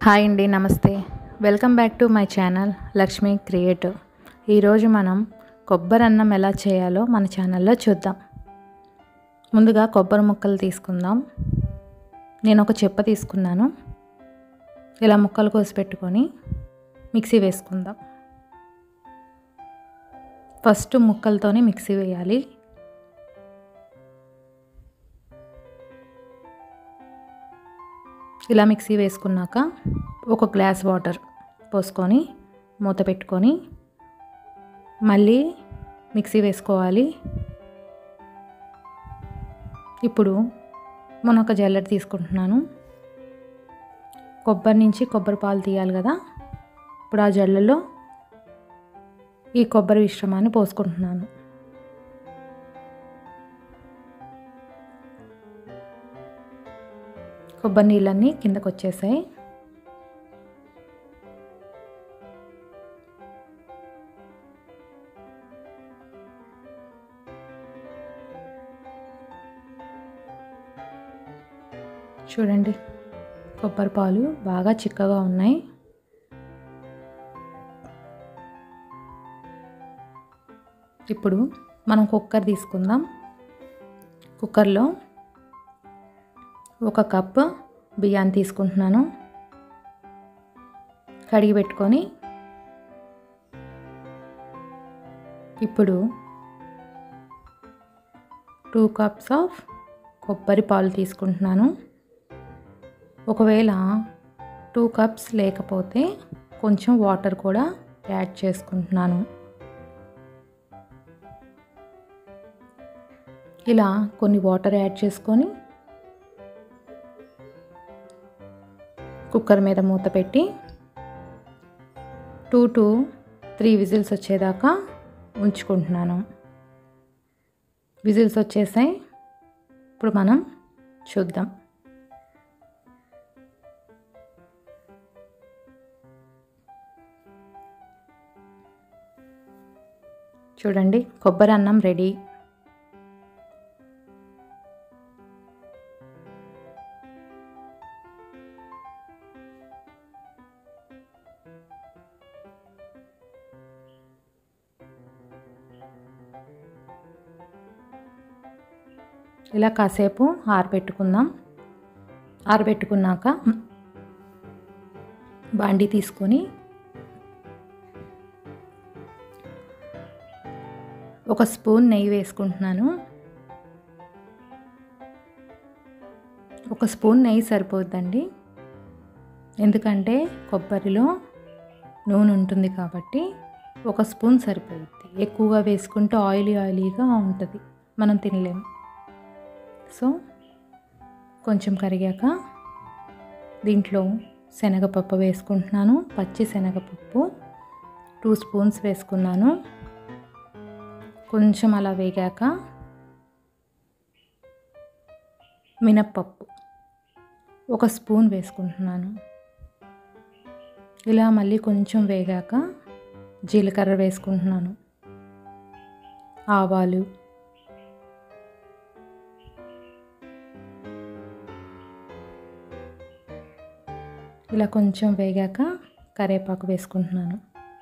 hi అండి నమస్తే welcome back to my channel Lakshmi creative ఈరోజు మనం కొబ్బరి అన్నం ఎలా చేయాలో మన ఛానల్లో చూద్దాం ముందుగా కొబ్బరి ముక్కలు తీసుకుందాం నేను ఒక చెప్ప తీసుకున్నాను ఇలా ముక్కలు కోసి పెట్టుకొని మిక్సీ వేసుకుందాం ఫస్ట్ ముక్కలతోనే మిక్సీ వేయాలి ఇలా మిక్సీ వేసుకున్నాక ఒక గ్లాస్ వాటర్ పోసుకొని మూత పెట్టుకొని మళ్ళీ మిక్సీ వేసుకోవాలి ఇప్పుడు మనం ఒక జల్లెడ తీసుకుంటున్నాను కొబ్బరి నుంచి కొబ్బరి పాలు తీయాలి కదా ఇప్పుడు ఆ జల్లెలో ఈ కొబ్బరి మిశ్రమాన్ని పోసుకుంటున్నాను కొబ్బరి నీళ్ళన్నీ కిందకు వచ్చేసాయి చూడండి కొబ్బరి పాలు బాగా చిక్కగా ఉన్నాయి ఇప్పుడు మనం కుక్కర్ తీసుకుందాం కుక్కర్లో ఒక కప్ బియ్యాన్ని తీసుకుంటున్నాను కడిగి పెట్టుకొని ఇప్పుడు టూ కప్స్ ఆఫ్ కొబ్బరి పాలు తీసుకుంటున్నాను ఒకవేళ టూ కప్స్ లేకపోతే కొంచెం వాటర్ కూడా యాడ్ చేసుకుంటున్నాను ఇలా కొన్ని వాటర్ యాడ్ చేసుకొని కుక్కర్ మీద మూత పెట్టి టూ టు త్రీ విజిల్స్ వచ్చేదాకా ఉంచుకుంటున్నాను విజిల్స్ వచ్చేసాయి ఇప్పుడు మనం చూద్దాం చూడండి కొబ్బరి అన్నం రెడీ ఇలా కాసేపు ఆరబెట్టుకుందాం ఆరబెట్టుకున్నాక బాండి తీసుకొని ఒక స్పూన్ నెయ్యి వేసుకుంటున్నాను ఒక స్పూన్ నెయ్యి సరిపోద్దండి ఎందుకంటే కొబ్బరిలో నూనె ఉంటుంది కాబట్టి ఒక స్పూన్ సరిపోద్ది ఎక్కువగా వేసుకుంటే ఆయిలీ ఆయిలీగా ఉంటుంది మనం తినలేము సో కొంచెం కరిగాక దీంట్లో శనగపప్పు వేసుకుంటున్నాను పచ్చి శనగపప్పు టూ స్పూన్స్ వేసుకున్నాను కొంచెం అలా వేగాక మినప్పప్పు ఒక స్పూన్ వేసుకుంటున్నాను ఇలా మళ్ళీ కొంచెం వేగాక జీలకర్ర వేసుకుంటున్నాను ఆవాలు ఇలా కొంచెం వేగాక కరివేపాకు వేసుకుంటున్నాను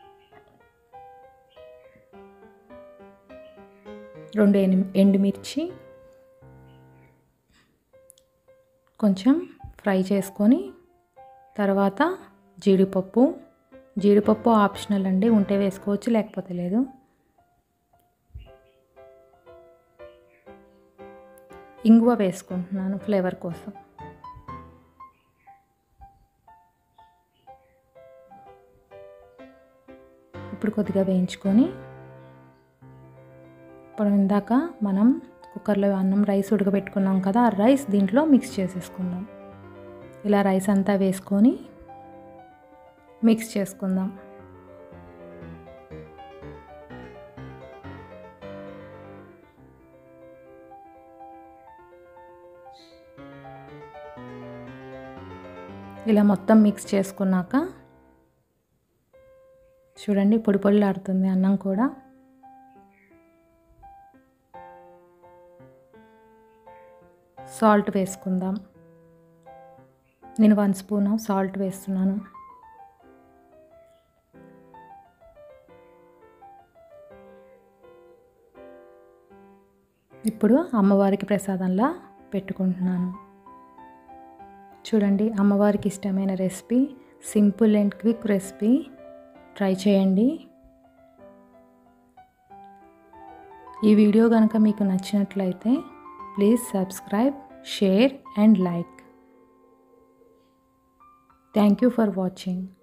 రెండు ఎండుమిర్చి కొంచెం ఫ్రై చేసుకొని తర్వాత జీడిపప్పు జీడిపప్పు ఆప్షనల్ అండి ఉంటే వేసుకోవచ్చు లేకపోతే లేదు ఇంగువ వేసుకుంటున్నాను ఫ్లేవర్ కోసం ఇప్పుడు కొద్దిగా వేయించుకొని ఇప్పుడు ఇందాక మనం కుక్కర్లో అన్నం రైస్ ఉడకబెట్టుకున్నాం కదా ఆ రైస్ దీంట్లో మిక్స్ చేసేసుకుందాం ఇలా రైస్ అంతా వేసుకొని మిక్స్ చేసుకుందాం ఇలా మొత్తం మిక్స్ చేసుకున్నాక చూడండి పొడి పొడిలాడుతుంది అన్నం కూడా సాల్ట్ వేసుకుందాం నేను వన్ స్పూన్ సాల్ట్ వేస్తున్నాను ఇప్పుడు అమ్మవారికి ప్రసాదంలా పెట్టుకుంటున్నాను చూడండి అమ్మవారికి ఇష్టమైన recipe simple and quick recipe try చేయండి ఈ వీడియో కనుక మీకు నచ్చినట్లయితే please subscribe share and like thank you for watching